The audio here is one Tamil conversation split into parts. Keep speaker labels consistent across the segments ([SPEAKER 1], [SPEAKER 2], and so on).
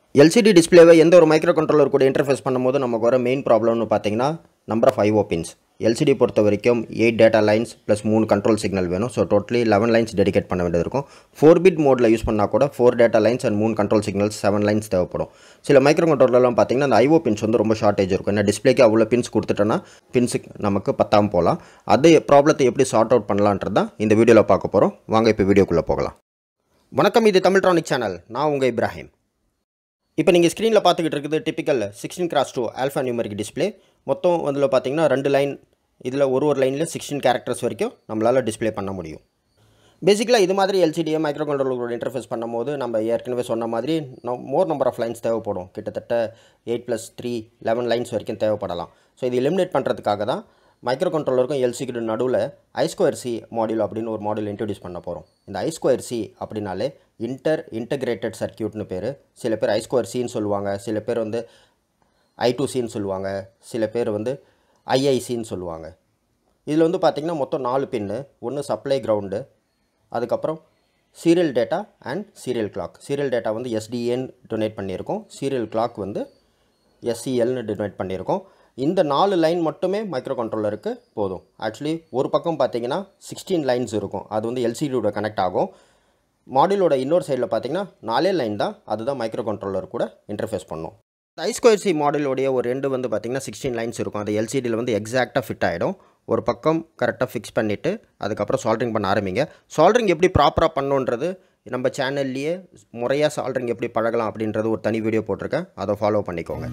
[SPEAKER 1] எல்சிடி டிஸ்பிளேவை எந்த ஒரு மைக்ரோ கண்ட்ரோலர் கூட இன்டர்ஃபேஸ் பண்ணும்போது நமக்கு வர மெயின் ப்ராப்ளம்னு பார்த்தீங்கன்னா number of IO pins LCD பொறுத்த வரைக்கும் எயிட் டேட்டா லைன்ஸ் ப்ளஸ் மூணு கண்ட்ரோல் சிக்னல் வேணும் so totally eleven lines dedicate பண்ண வேண்டியது இருக்கும் ஃபோர் பிட் மோடில் யூஸ் பண்ணால் கூட ஃபோர் டேட்டா லைன்ஸ் அண்ட் மூணு கண்ட்ரோல் சிக்னல்ஸ் செவன் லைன்ஸ் தேவைப்படும் சில மைக்ரோ கண்ட்ரோலர்லாம் பார்த்தீங்கன்னா அந்த ஐஓ பின்ஸ் வந்து ரொம்ப ஷார்ட்டேஜ் இருக்கும் ஏன்னா டிஸ்பிளேக்கு அவ்வளோ பின்ஸ் கொடுத்துட்டோன்னா பின்ஸுக்கு நமக்கு பத்தாமல் போகலாம் அது ப்ராப்ளத்தை எப்படி சார்ட் அவுட் பண்ணலான்றது தான் இந்த வீடியோவில் பார்க்க போகிறோம் வாங்க இப்போ வீடியோக்குள்ளே போகலாம் வணக்கம் இது தமிழ்ட்ரானிக் சேனல் நான் உங்கள் இப்ராஹிம் இப்போ நீங்கள் ஸ்க்ரீனில் பார்த்துக்கிட்டு இருக்குது typical sixteen cross two alphanumeric display மொத்தம் அதில் பார்த்தீங்கன்னா ரெண்டு லைன் இதில் ஒரு ஒரு லைனில் சிக்ஸ்டீன் கேரக்டர்ஸ் வரைக்கும் நம்மளால் டிஸ்ப்ளே பண்ண முடியும் பேசிக்கலாக இது மாதிரி எல்சிடியை மைக்ரோ கண்ட்ரோலரோட இன்டர்ஃபேஸ் பண்ணும்போது நம்ம ஏற்கனவே சொன்ன மாதிரி மோர் நம்பர் ஆஃப் லைன்ஸ் தேவைப்படும் கிட்டத்தட்ட eight plus three eleven lines வரைக்கும் தேவைப்படலாம் ஸோ இது எலிமினேட் பண்ணுறதுக்காக தான் மைக்ரோ கண்ட்ரோலருக்கும் எல்சிக்கு நடுவில் ஐஸ்கொயர் சி மாடியூல் அப்படின்னு ஒரு மாடியூல் இன்ட்ரடியூஸ் பண்ண போகிறோம் இந்த ஐஸ்கொயர் சி அப்படின்னாலே இன்டர் இன்டகிரேட்டட் சர்க்கியூட்னு பேர் சில பேர் ஐஸ்கொயர் சின்னு சொல்லுவாங்க சில பேர் வந்து ஐ டூ சின்னு சொல்லுவாங்க சில பேர் வந்து ஐஐசின்னு சொல்லுவாங்க இதில் வந்து பார்த்திங்கன்னா மொத்தம் நாலு பின்னு ஒன்று சப்ளை கிரவுண்டு அதுக்கப்புறம் serial data and serial clock serial data வந்து எஸ்டிஏன்னு டொனேட் பண்ணியிருக்கோம் சீரியல் கிளாக் வந்து எஸ்சிஎல்னு டொனேட் பண்ணியிருக்கோம் இந்த நாலு லைன் மட்டுமே மைக்ரோ கண்ட்ரோலருக்கு போதும் ஆக்சுவலி ஒரு பக்கம் பார்த்தீங்கன்னா சிக்ஸ்டீன் லைன்ஸ் இருக்கும் அது வந்து எல்சிடியோட கனெக்ட் ஆகும் மாடியூலோட இன்னொரு சைடில் பார்த்தீங்கன்னா நாலே லைன் தான் அதுதான் மைக்ரோ கண்ட்ரோலர் கூட இன்டர்ஃபேஸ் பண்ணும் ஐஸ்கொயர் சி மாடலோடைய ஒரு ரெண்டு வந்து பார்த்திங்கன்னா சிக்ஸ்டீன் லைன்ஸ் இருக்கும் அது எல்சிடியில் வந்து எக்ஸாக்டாக ஃபிட் ஆகிடும் ஒரு பக்கம் கரெக்டாக ஃபிக்ஸ் பண்ணிவிட்டு அதுக்கப்புறம் சால்ட்ரிங் பண்ண ஆரம்பிங்க சால்ட்ரிங் எப்படி ப்ராப்பராக பண்ணுன்றது நம்ம சேனல்லையே முறையாக சால்ட்ரிங் எப்படி பழகலாம் அப்படின்றது ஒரு தனி வீடியோ போட்டிருக்கேன் அதை ஃபாலோ பண்ணிக்கோங்க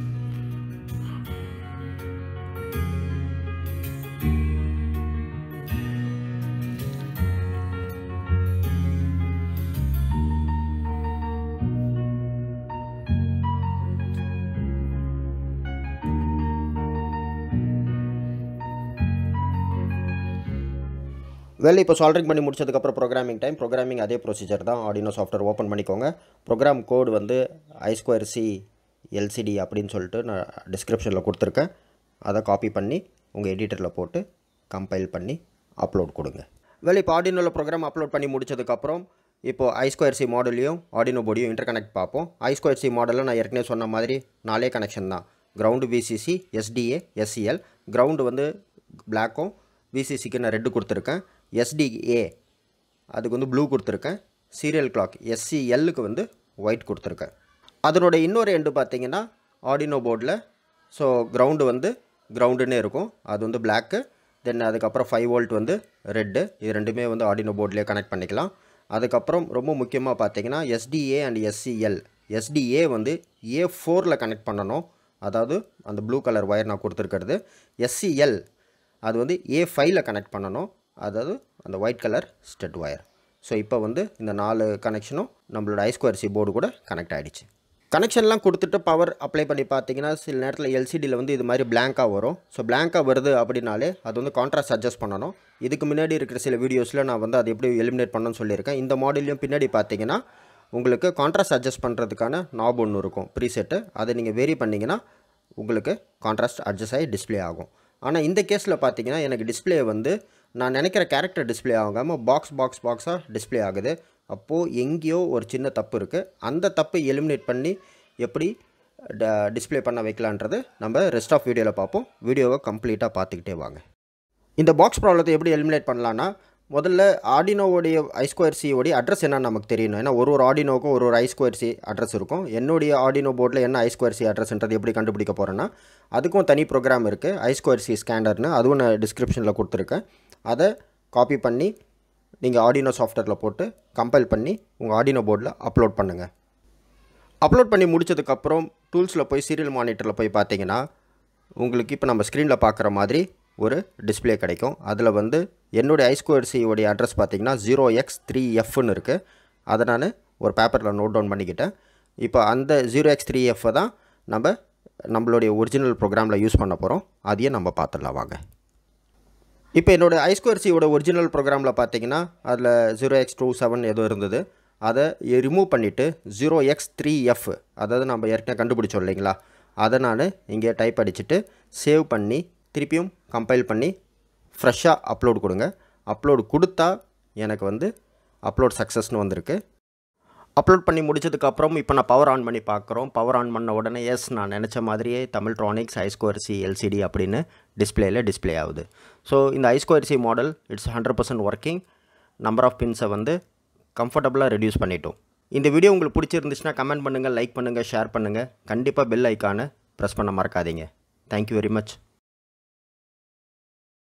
[SPEAKER 1] வெளில இப்போ சால்ட்ரிங் பண்ணி முடிச்சதுக்கப்புறம் ப்ரோக்ராமிங் டைம் ப்ரோக்ராமிங் அதே ப்ரொசீஜர் தான் ஆடினோ சாஃப்ட்வேர் ஓப்பன் பண்ணிக்கோங்க ப்ரோக்ராம் கோடு வந்து ஐஸ்கொயர் சி எல்சிடி அப்படின்னு சொல்லிட்டு நான் டிஸ்கிரிப்ஷனில் கொடுத்துருக்கேன் அதை காப்பி பண்ணி உங்கள் எடிட்டரில் போட்டு கம்பைல் பண்ணி அப்லோட் கொடுங்க வெளில இப்போ ஆடினோவில் ப்ரோக்ராம் அப்லோட் பண்ணி முடிச்சதுக்கப்புறம் இப்போது ஐஸ்கொயர் சி மாடலையும் ஆடினோ போர்டையும் இன்டர்கனெக்ட் பார்ப்போம் ஐஸ்கொயர் சி மாடலில் நான் ஏற்கனவே சொன்ன மாதிரி நாலே கனெக்ஷன் தான் ground VCC SDA SCL ground வந்து பிளாக்கும் விசிசிக்கு நான் ரெட்டு கொடுத்துருக்கேன் எஸ்டிஏ அதுக்கு வந்து ப்ளூ கொடுத்துருக்கேன் சீரியல் கிளாக் எஸ்சிஎல்லுக்கு வந்து ஒயிட் கொடுத்துருக்கேன் அதனோட இன்னொரு எண்டு பார்த்தீங்கன்னா ஆடினோ போர்டில் ஸோ கிரவுண்டு வந்து கிரவுண்டுன்னே இருக்கும் அது வந்து பிளாக்கு தென் அதுக்கப்புறம் ஃபைவ் வோல்ட் வந்து ரெட்டு இது ரெண்டுமே வந்து ஆடினோ போர்ட்லேயே கனெக்ட் பண்ணிக்கலாம் அதுக்கப்புறம் ரொம்ப முக்கியமாக பார்த்தீங்கன்னா எஸ்டிஏ அண்ட் எஸ்சிஎல் எஸ்டிஏ வந்து ஏ ஃபோரில் கனெக்ட் பண்ணணும் அதாவது அந்த ப்ளூ கலர் ஒயர் நான் கொடுத்துருக்கிறது எஸ்சிஎல் அது வந்து ஏ ஃபைவ்ல கனெக்ட் பண்ணணும் அதாவது அந்த ஒயிட் கலர் ஸ்டெட் ஒயர் ஸோ இப்போ வந்து இந்த நாலு கனெக்ஷனும் நம்மளோட ஐஸ்கொயர் சி போர்டு கூட கனெக்ட் ஆகிடுச்சு கனெக்ஷன்லாம் கொடுத்துட்டு பவர் அப்ளை பண்ணி பார்த்தீங்கன்னா சில நேரத்தில் எல்சிடியில் வந்து இது மாதிரி பிளாங்காக வரும் ஸோ பிளாங்காக வருது அப்படின்னாலே அது வந்து கான்ட்ராஸ்ட் அட்ஜஸ்ட் பண்ணணும் இதுக்கு முன்னாடி இருக்கிற சில வீடியோஸில் நான் வந்து அது எப்படி எலிமினேட் பண்ணணும்னு சொல்லியிருக்கேன் இந்த மாடல்லையும் பின்னாடி பார்த்தீங்கன்னா உங்களுக்கு கான்ட்ராஸ்ட் அட்ஜஸ்ட் பண்ணுறதுக்கான நாப் ஒன்று இருக்கும் ப்ரீசெட்டு அதை நீங்கள் வேரி பண்ணிங்கன்னா உங்களுக்கு கான்ட்ராஸ்ட் அட்ஜஸ்ட் ஆகி டிஸ்பிளே ஆகும் ஆனால் இந்த கேஸில் பார்த்தீங்கன்னா எனக்கு டிஸ்பிளே வந்து நான் நினைக்கிற கேரக்டர் டிஸ்பிளே ஆகாமல் பாக்ஸ் பாக்ஸ் பாக்ஸாக டிஸ்பிளே ஆகுது அப்போது எங்கேயோ ஒரு சின்ன தப்பு இருக்குது அந்த தப்பை எலிமினேட் பண்ணி எப்படி டிஸ்பிளே பண்ண வைக்கலான்றது நம்ம ரெஸ்ட் ஆஃப் வீடியோவில் பார்ப்போம் வீடியோவை கம்ப்ளீட்டாக பார்த்துக்கிட்டே வாங்க இந்த பாக்ஸ் ப்ராப்ளத்தை எப்படி எலிமினேட் பண்ணலான்னா முதல்ல ஆடினோவோடைய ஐஸ்கொயர் சியோடைய அட்ரஸ் என்னன்னு நமக்கு தெரியணும் ஏன்னா ஒரு ஒரு ஆடினோக்கும் ஒரு ஒரு ஐஸ்கொயர் சி அட்ரஸ் இருக்கும் என்னுடைய ஆடினோ போர்டில் என்ன ஐஸ்கொயர் சி அட்ரஸ்ன்றது எப்படி கண்டுபிடிக்க போகிறேன்னா அதுக்கும் தனி ப்ரோக்ராம் இருக்குது ஐஸ்கொயர் சி ஸ்கேண்டர்னு அதுவும் நான் டிஸ்கிரிப்ஷனில் கொடுத்துருக்கேன் அதை காப்பி பண்ணி நீங்கள் ஆடினோ சாஃப்ட்வேரில் போட்டு கம்பைல் பண்ணி உங்கள் ஆடினோ போர்டில் அப்லோட் பண்ணுங்கள் அப்லோட் பண்ணி முடிச்சதுக்கப்புறம் டூல்ஸில் போய் சீரியல் மானிட்டரில் போய் பார்த்தீங்கன்னா உங்களுக்கு இப்போ நம்ம ஸ்க்ரீனில் பார்க்குற மாதிரி ஒரு டிஸ்பிளே கிடைக்கும் அதில் வந்து என்னுடைய ஐஸ்கொயர் சியோடைய அட்ரஸ் பார்த்தீங்கன்னா ஜீரோ எக்ஸ் த்ரீ எஃப்னு இருக்குது அதை நான் ஒரு பேப்பரில் நோட் டவுன் பண்ணிக்கிட்டேன் இப்போ அந்த ஜீரோ எக்ஸ் த்ரீ எஃப்பை தான் நம்ம நம்மளுடைய ஒரிஜினல் ப்ரோக்ராமில் யூஸ் பண்ண போகிறோம் அதையே நம்ம பார்த்துடலாம் வாங்க இப்போ என்னோடய ஐஸ்கொயர் சியோட ஒரிஜினல் ப்ரோக்ராமில் பார்த்தீங்கன்னா அதில் ஜீரோ எக்ஸ் டூ செவன் ஏதோ இருந்தது அதை ரிமூவ் பண்ணிவிட்டு ஜீரோ எக்ஸ் த்ரீ எஃப் அதாவது நம்ம ஏற்கனவே கண்டுபிடிச்சோம் இல்லைங்களா அதை நான் இங்கே டைப் அடிச்சுட்டு சேவ் பண்ணி திருப்பியும் கம்பைல் பண்ணி ஃப்ரெஷ்ஷாக அப்லோட் கொடுங்க அப்லோடு கொடுத்தா எனக்கு வந்து அப்லோட் சக்ஸஸ்னு வந்திருக்கு அப்லோட் பண்ணி முடிச்சதுக்கப்புறம் இப்போ நான் பவர் ஆன் பண்ணி பார்க்குறோம் பவர் ஆன் பண்ண உடனே எஸ் நான் நினச்ச மாதிரியே தமிழ்ட்ரானிக்ஸ் ஐஸ்கோர்சி எல்சிடி அப்படின்னு டிஸ்பிளேயில் டிஸ்ப்ளே ஆகுது ஸோ இந்த ஐஸ்கோர்சி model it's hundred percent working number of பின்ஸை வந்து கம்ஃபர்டபுளாக ரெடியூஸ் பண்ணிட்டோம் இந்த வீடியோ உங்களுக்கு பிடிச்சிருந்துச்சுன்னா கமெண்ட் பண்ணுங்கள் லைக் பண்ணுங்கள் ஷேர் பண்ணுங்கள் கண்டிப்பாக பெல் ஐக்கானை ப்ரெஸ் பண்ண மறக்காதீங்க தேங்க்யூ வெரி மச்